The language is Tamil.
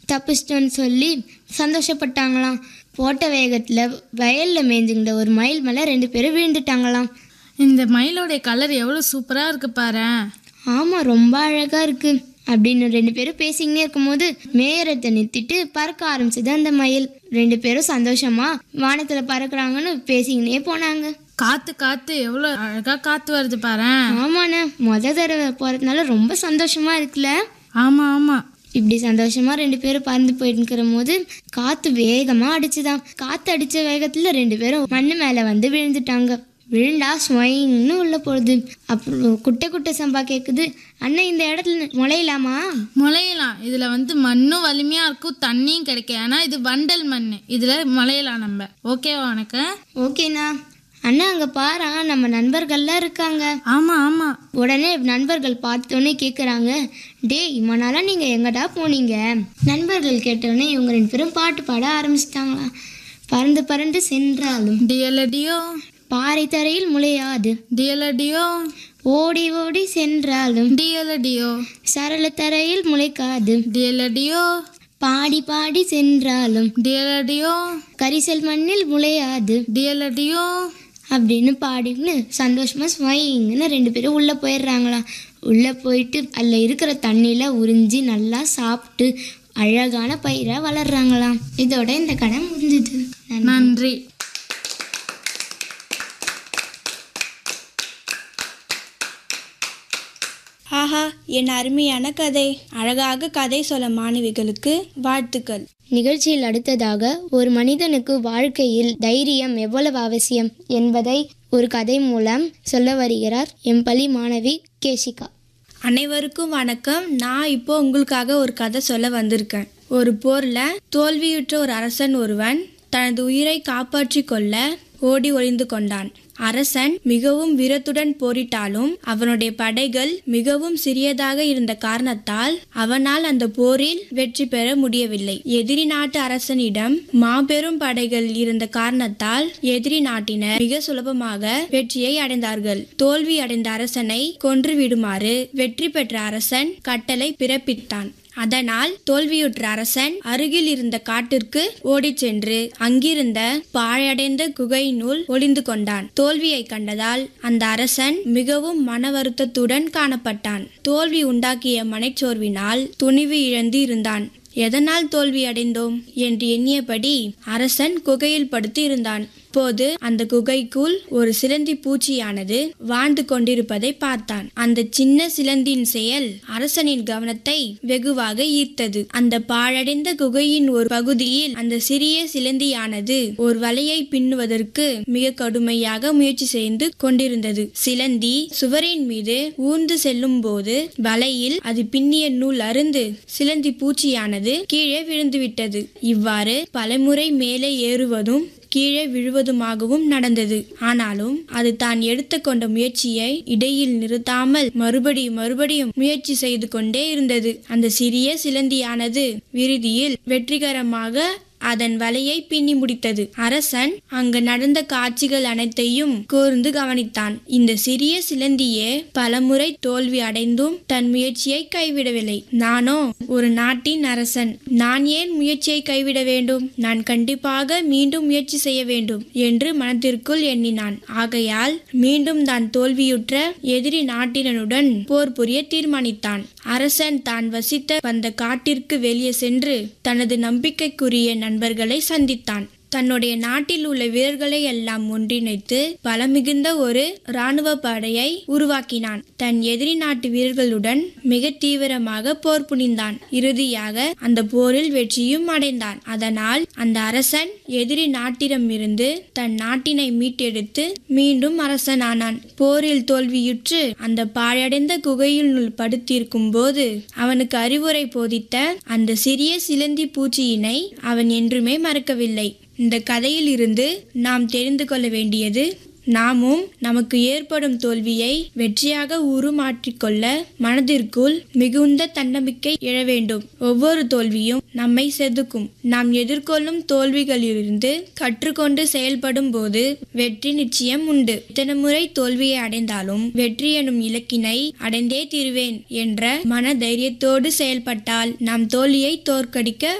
தப்பிச்சிட்டோன்னு சொல்லி சந்தோஷப்பட்டாங்களாம் போட்ட வேகத்தில் வயலில் மேய்ஞ்சுங்கிட்ட ஒரு மயில் மேலே ரெண்டு பேரும் விழுந்துட்டாங்களாம் இந்த மயிலோடைய கலர் எவ்வளோ சூப்பராக இருக்கு பாரேன் ஆமாம் ரொம்ப அழகாக இருக்கு அப்படின்னு ரெண்டு பேரும் பேசிக்கினே இருக்கும்போது மேயறத்தை நிறுத்திட்டு பறக்க ஆரம்பிச்சது அந்த மயில் ரெண்டு பேரும் சந்தோஷமா வானத்தில் பறக்குறாங்கன்னு பேசிக்கினே போனாங்க காத்து காத்து எவ்வளோ அழகா காத்து வருது பாரேன் ஆமாண்ணே முத தடவை போகிறதுனால ரொம்ப சந்தோஷமா இருக்குல்ல ஆமா ஆமா இப்படி சந்தோஷமா ரெண்டு பேரும் பறந்து போயிட்டு இருக்கிற போது காத்து வேகமா அடிச்சுதான் காத்து அடிச்ச வேகத்துல ரெண்டு பேரும் மண்ணு மேல வந்து விழுந்துட்டாங்க விழுந்தா ஸ்வைன்னு உள்ள போகுது அப்புறம் குட்டை குட்டை சம்பா கேக்குது அண்ணன் இந்த இடத்துல முளையலாமா முளையலாம் இதுல வந்து மண்ணும் வலிமையா இருக்கும் தண்ணியும் கிடைக்கும் ஏன்னா இது வண்டல் மண் இதுல முளையலாம் நம்ம ஓகேவா உனக்கு ஓகேண்ணா அண்ணா அங்க பாரா நம்ம நண்பர்கள்லாம் இருக்காங்க ஆமா ஆமா உடனே நண்பர்கள் பார்த்தோன்னே கேட்குறாங்க டேய் இம்மனால நீங்கள் எங்கடா போனீங்க நண்பர்கள் கேட்டோடனே இவங்க ரெண்டு பேரும் பாட்டு பாட ஆரம்பிச்சிட்டாங்களாம் பறந்து பறந்து சென்றாலும் டியலடியோ பாறை தரையில் முளையாது டியலடியோ ஓடி ஓடி சென்றாலும் டியலடியோ சரள தரையில் முளைக்காது டியலடியோ பாடி பாடி சென்றாலும் டியலடியோ கரிசல் மண்ணில் முளையாது டியலடியோ அப்படின்னு பாடின்னு சந்தோஷமா ஸ்வைங்கன்னு ரெண்டு பேரும் உள்ளே போயிடுறாங்களாம் உள்ளே போயிட்டு அதில் இருக்கிற தண்ணியில் உறிஞ்சி நல்லா சாப்பிட்டு அழகான பயிராக வளர்றாங்களாம் இதோட இந்த கதை முடிஞ்சுது நன்றி. நன்றி ஆஹா என் அருமையான கதை அழகாக கதை சொல்ல மாணவிகளுக்கு வாழ்த்துக்கள் நிகழ்ச்சியில் அடுத்ததாக ஒரு மனிதனுக்கு வாழ்க்கையில் தைரியம் எவ்வளவு அவசியம் என்பதை ஒரு கதை மூலம் சொல்ல வருகிறார் என் பள்ளி மாணவி கேஷிகா அனைவருக்கும் வணக்கம் நான் இப்போ உங்களுக்காக ஒரு கதை சொல்ல வந்திருக்கேன் ஒரு போர்ல தோல்வியுற்ற ஒரு அரசன் ஒருவன் தனது உயிரை காப்பாற்றிக் கொள்ள ஓடி ஒளிந்து கொண்டான் அரசன் மிகவும் வீரத்துடன் போரிட்டாலும் அவனுடைய படைகள் மிகவும் சிறியதாக இருந்த காரணத்தால் அவனால் அந்த போரில் வெற்றி பெற முடியவில்லை எதிரி நாட்டு அரசனிடம் மாபெரும் படைகள் இருந்த காரணத்தால் எதிரி நாட்டினர் மிக சுலபமாக வெற்றியை அடைந்தார்கள் தோல்வி அடைந்த அரசனை கொன்று விடுமாறு வெற்றி பெற்ற அரசன் கட்டளை பிறப்பித்தான் அதனால் தோல்வியுற்ற அரசன் அருகில் இருந்த காட்டிற்கு ஓடிச் சென்று அங்கிருந்த பாழடைந்த குகையினுள் ஒளிந்து கொண்டான் தோல்வியை கண்டதால் அந்த அரசன் மிகவும் மன வருத்தத்துடன் காணப்பட்டான் தோல்வி உண்டாக்கிய மனைச்சோர்வினால் துணிவு இழந்து இருந்தான் எதனால் தோல்வி அடைந்தோம் என்று எண்ணியபடி அரசன் குகையில் படுத்து இருந்தான் போது அந்த குகைக்குள் ஒரு சிலந்தி பூச்சியானது வாழ்ந்து கொண்டிருப்பதை பார்த்தான் அந்த சின்ன சிலந்தியின் செயல் அரசனின் கவனத்தை வெகுவாக ஈர்த்தது அந்த பாழடைந்த குகையின் ஒரு பகுதியில் அந்த சிறிய சிலந்தியானது ஒரு வலையை பின்னுவதற்கு மிக கடுமையாக முயற்சி செய்து கொண்டிருந்தது சிலந்தி சுவரின் மீது ஊர்ந்து செல்லும் போது வலையில் அது பின்னிய நூல் அருந்து சிலந்தி பூச்சியானது கீழே விழுந்துவிட்டது இவ்வாறு பலமுறை மேலே ஏறுவதும் கீழே விழுவதுமாகவும் நடந்தது ஆனாலும் அது தான் எடுத்துக்கொண்ட முயற்சியை இடையில் நிறுத்தாமல் மறுபடியும் மறுபடியும் முயற்சி செய்து கொண்டே இருந்தது அந்த சிறிய சிலந்தியானது விருதியில் வெற்றிகரமாக அதன் வலையை பின்னி முடித்தது அரசன் அங்கு நடந்த காட்சிகள் அனைத்தையும் கூர்ந்து கவனித்தான் இந்த சிறிய சிலந்தியே பலமுறை தோல்வி அடைந்தும் தன் முயற்சியை கைவிடவில்லை நானோ ஒரு நாட்டின் அரசன் நான் ஏன் முயற்சியை கைவிட வேண்டும் நான் கண்டிப்பாக மீண்டும் முயற்சி செய்ய வேண்டும் என்று மனதிற்குள் எண்ணினான் ஆகையால் மீண்டும் தான் தோல்வியுற்ற எதிரி நாட்டினனுடன் போர் புரிய தீர்மானித்தான் அரசன் தான் வசித்த வந்த காட்டிற்கு வெளியே சென்று தனது நம்பிக்கைக்குரிய நண்பர்களை சந்தித்தான் தன்னுடைய நாட்டில் உள்ள வீரர்களை எல்லாம் ஒன்றிணைத்து பலமிகுந்த ஒரு இராணுவ படையை உருவாக்கினான் தன் எதிரி நாட்டு வீரர்களுடன் மிக தீவிரமாக போர் புரிந்தான் இறுதியாக அந்த போரில் வெற்றியும் அடைந்தான் அதனால் அந்த அரசன் எதிரி நாட்டிடமிருந்து தன் நாட்டினை மீட்டெடுத்து மீண்டும் அரசனானான் போரில் தோல்வியுற்று அந்த பாழடைந்த குகையில் படுத்திருக்கும் போது அவனுக்கு அறிவுரை போதித்த அந்த சிறிய சிலந்தி பூச்சியினை அவன் என்றுமே மறக்கவில்லை இந்த கதையில் இருந்து நாம் தெரிந்து கொள்ள வேண்டியது நாமும் நமக்கு ஏற்படும் தோல்வியை வெற்றியாக உருமாற்றிக்கொள்ள மனதிற்குள் மிகுந்த தன்னம்பிக்கை எழ வேண்டும் ஒவ்வொரு தோல்வியும் நம்மை செதுக்கும் நாம் எதிர்கொள்ளும் தோல்விகளிலிருந்து கற்றுக்கொண்டு செயல்படும் போது வெற்றி நிச்சயம் உண்டு இத்தனை முறை தோல்வியை அடைந்தாலும் வெற்றி எனும் இலக்கினை அடைந்தே தீருவேன் என்ற மன தைரியத்தோடு செயல்பட்டால் நாம் தோல்வியை தோற்கடிக்க